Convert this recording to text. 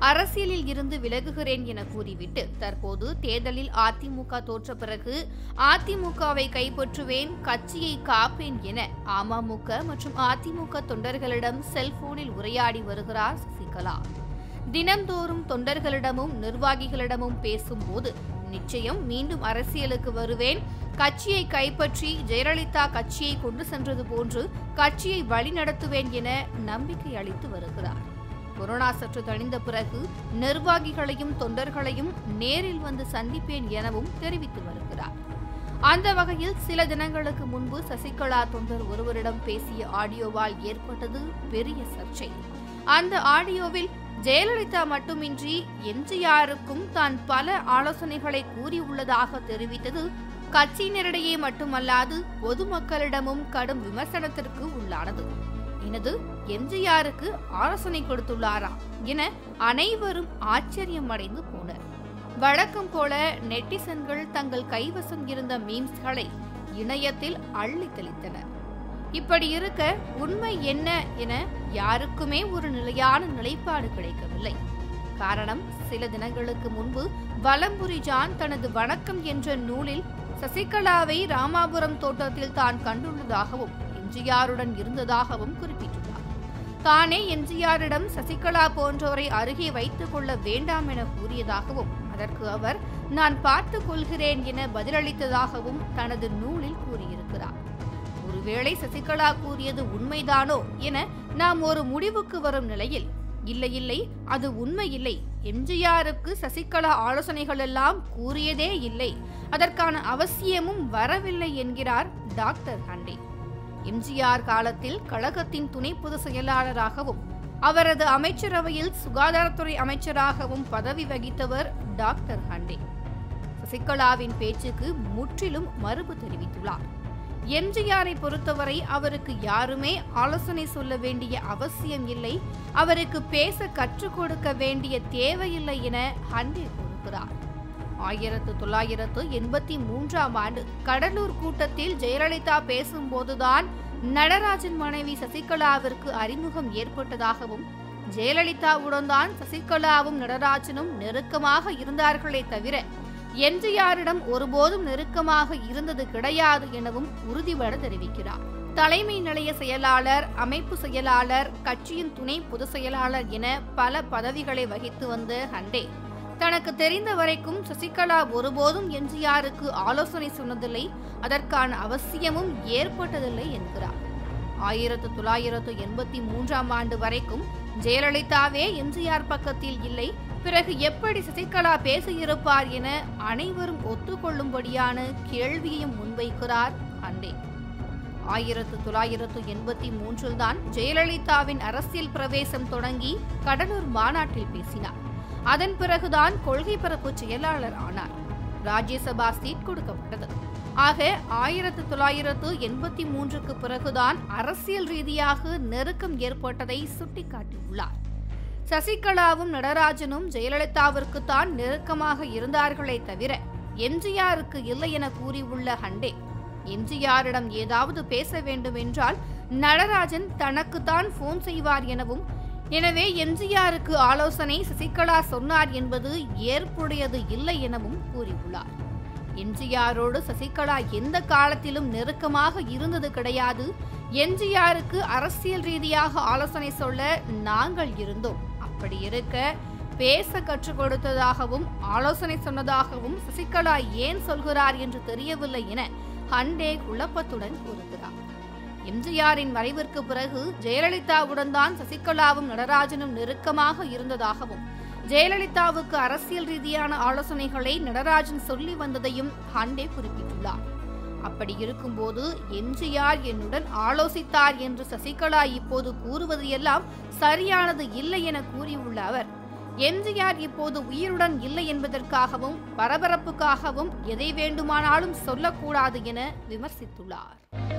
அரசியலில் இருந்து விலகுகிறேன் என கூறிவிட்டு தற்போது தேர்தலில் அதிமுக தோற்ற பிறகு அதிமுகவை கைப்பற்றுவேன் கட்சியை காப்பேன் என அமமுக மற்றும் அதிமுக தொண்டர்களிடம் செல்போனில் உரையாடி வருகிறார் சசிகலா தினம்தோறும் தொண்டர்களிடமும் நிர்வாகிகளிடமும் பேசும்போது நிச்சயம் மீண்டும் அரசியலுக்கு வருவேன் கட்சியை கைப்பற்றி ஜெயலலிதா கட்சியை கொண்டு சென்றது போன்று கட்சியை வழிநடத்துவேன் என நம்பிக்கை அளித்து வருகிறார் கொரோனா சற்று தணிந்த பிறகு நிர்வாகிகளையும் தொண்டர்களையும் நேரில் வந்து சந்திப்பேன் எனவும் தெரிவித்து வருகிறார் அந்த வகையில் சில தினங்களுக்கு முன்பு சசிகலா தொண்டர் ஒருவரிடம் பேசிய ஆடியோவால் ஏற்பட்டது பெரிய சர்ச்சை அந்த ஆடியோவில் ஜெயலலிதா மட்டுமின்றி எம்ஜிஆருக்கும் தான் பல ஆலோசனைகளை கூறியுள்ளதாக தெரிவித்தது கட்சியினரிடையே மட்டுமல்லாது பொதுமக்களிடமும் கடும் விமர்சனத்திற்கு உள்ளானது எனது எம்ஜிஆருக்கு ஆலோசனை கொடுத்துள்ளாரா என அனைவரும் ஆச்சரியம் அடைந்து போனர் வழக்கம் போல நெட்டிசன்கள் தங்கள் கைவசம் இருந்த மீம்ஸ்களை இணையத்தில் அள்ளி தெளித்தனர் இப்படி இருக்க உண்மை என்ன என யாருக்குமே ஒரு நிலையான நிலைப்பாடு கிடைக்கவில்லை காரணம் சில தினங்களுக்கு முன்பு வலம்புரி ஜான் தனது வணக்கம் என்ற நூலில் சசிகலாவை ராமாபுரம் தோட்டத்தில் தான் கண்டுள்ளதாகவும் எம்ஜிஆருடன் இருந்ததாகவும் குறிப்பிட்டுள்ளார் தானே எம்ஜிஆரிடம் சசிகலா போன்றோரை அருகே வைத்துக் கொள்ள வேண்டாம் என கூறியதாகவும் அதற்கு அவர் நான் பார்த்துக் கொள்கிறேன் என பதிலளித்ததாகவும் தனது நூலில் கூறியிருக்கிறார் ஒருவேளை சசிகலா கூறியது உண்மைதானோ என நாம் ஒரு முடிவுக்கு வரும் நிலையில் இல்லை இல்லை அது உண்மை இல்லை எம்ஜிஆருக்கு சசிகலா ஆலோசனைகள் எல்லாம் கூறியதே இல்லை அதற்கான அவசியமும் வரவில்லை என்கிறார் டாக்டர் ஹண்டே எம்ஜிஆர் காலத்தில் கழகத்தின் துணை பொதுச் செயலாளராகவும் அவரது அமைச்சரவையில் சுகாதாரத்துறை அமைச்சராகவும் பதவி வகித்தவர் டாக்டர் ஹண்டே சசிகலாவின் பேச்சுக்கு முற்றிலும் மறுப்பு தெரிவித்துள்ளார் எம்ஜிஆரை பொறுத்தவரை அவருக்கு யாருமே ஆலோசனை சொல்ல வேண்டிய அவசியம் இல்லை அவருக்கு பேச கற்றுக் கொடுக்க வேண்டிய தேவையில்லை என ஹண்டே கூறுகிறார் ஆயிரத்து தொள்ளாயிரத்து எண்பத்தி மூன்றாம் ஆண்டு கடலூர் கூட்டத்தில் ஜெயலலிதா பேசும்போதுதான் நடராஜன் மனைவி சசிகலாவிற்கு அறிமுகம் ஏற்பட்டதாகவும் ஜெயலலிதாவுடன் தான் சசிகலாவும் நடராஜனும் நெருக்கமாக இருந்தார்களே தவிர எம்ஜிஆரிடம் ஒருபோதும் நெருக்கமாக இருந்தது கிடையாது எனவும் உறுதிபட தெரிவிக்கிறார் தலைமை நிலைய செயலாளர் அமைப்பு செயலாளர் கட்சியின் துணை பொதுச் செயலாளர் என பல பதவிகளை வகித்து வந்த ஹண்டே தனக்கு தெரிந்த வரைக்கும் சசிகலா ஒருபோதும் எம்ஜிஆருக்கு ஆலோசனை சொன்னதில்லை அதற்கான அவசியமும் ஏற்பட்டதில்லை என்கிறார் ஆயிரத்து தொள்ளாயிரத்து எண்பத்தி மூன்றாம் ஆண்டு வரைக்கும் ஜெயலலிதாவே எம்ஜிஆர் பக்கத்தில் இல்லை பிறகு எப்படி சசிகலா பேசியிருப்பார் என அனைவரும் ஒத்துக்கொள்ளும்படியான கேள்வியையும் முன்வைக்கிறார் ஹண்டே ஆயிரத்து தொள்ளாயிரத்து எண்பத்தி மூன்றில் தான் ஜெயலலிதாவின் அரசியல் பிரவேசம் தொடங்கி கடலூர் மாநாட்டில் பேசினார் அதன் பிறகுதான் கொள்கை பரப்பு செயலாளர் ஆனார் ராஜ்யசபா சீட் கொடுக்கப்பட்டது ஆக ஆயிரத்து தொள்ளாயிரத்து எண்பத்தி மூன்றுக்கு பிறகுதான் அரசியல் ரீதியாக நெருக்கம் ஏற்பட்டதை சுட்டிக்காட்டியுள்ளார் சசிகலாவும் நடராஜனும் ஜெயலலிதாவிற்கு தான் நெருக்கமாக இருந்தார்களே தவிர எம்ஜிஆருக்கு இல்லை என கூறியுள்ள ஹண்டே எம்ஜிஆரிடம் ஏதாவது பேச வேண்டும் என்றால் நடராஜன் தனக்குத்தான் போன் செய்வார் எனவும் எனவே எம்ஜிஆருக்கு ஆலோசனை சசிகலா சொன்னார் என்பது ஏற்புடையது இல்லை எனவும் கூறியுள்ளார் எம்ஜிஆரோடு சசிகலா எந்த காலத்திலும் நெருக்கமாக இருந்தது கிடையாது எம்ஜிஆருக்கு அரசியல் ரீதியாக ஆலோசனை சொல்ல நாங்கள் இருந்தோம் அப்படி இருக்க பேச கற்றுக் கொடுத்ததாகவும் ஆலோசனை சொன்னதாகவும் சசிகலா ஏன் சொல்கிறார் என்று தெரியவில்லை என ஹண்டே குழப்பத்துடன் கூறுகிறார் எம்ஜிஆரின் மறைவிற்கு பிறகு ஜெயலலிதாவுடன் தான் சசிகலாவும் நடராஜனும் நெருக்கமாக இருந்ததாகவும் ஜெயலலிதாவுக்கு அரசியல் ரீதியான ஆலோசனைகளை நடராஜன் சொல்லி வந்ததையும் ஹண்டே குறிப்பிட்டுள்ளார் அப்படி இருக்கும்போது எம்ஜிஆர் என்னுடன் ஆலோசித்தார் என்று சசிகலா இப்போது கூறுவது எல்லாம் சரியானது இல்லை என கூறியுள்ள அவர் எம்ஜிஆர் இப்போது உயிருடன் இல்லை என்பதற்காகவும் பரபரப்புக்காகவும் எதை வேண்டுமானாலும் சொல்லக்கூடாது என விமர்சித்துள்ளார்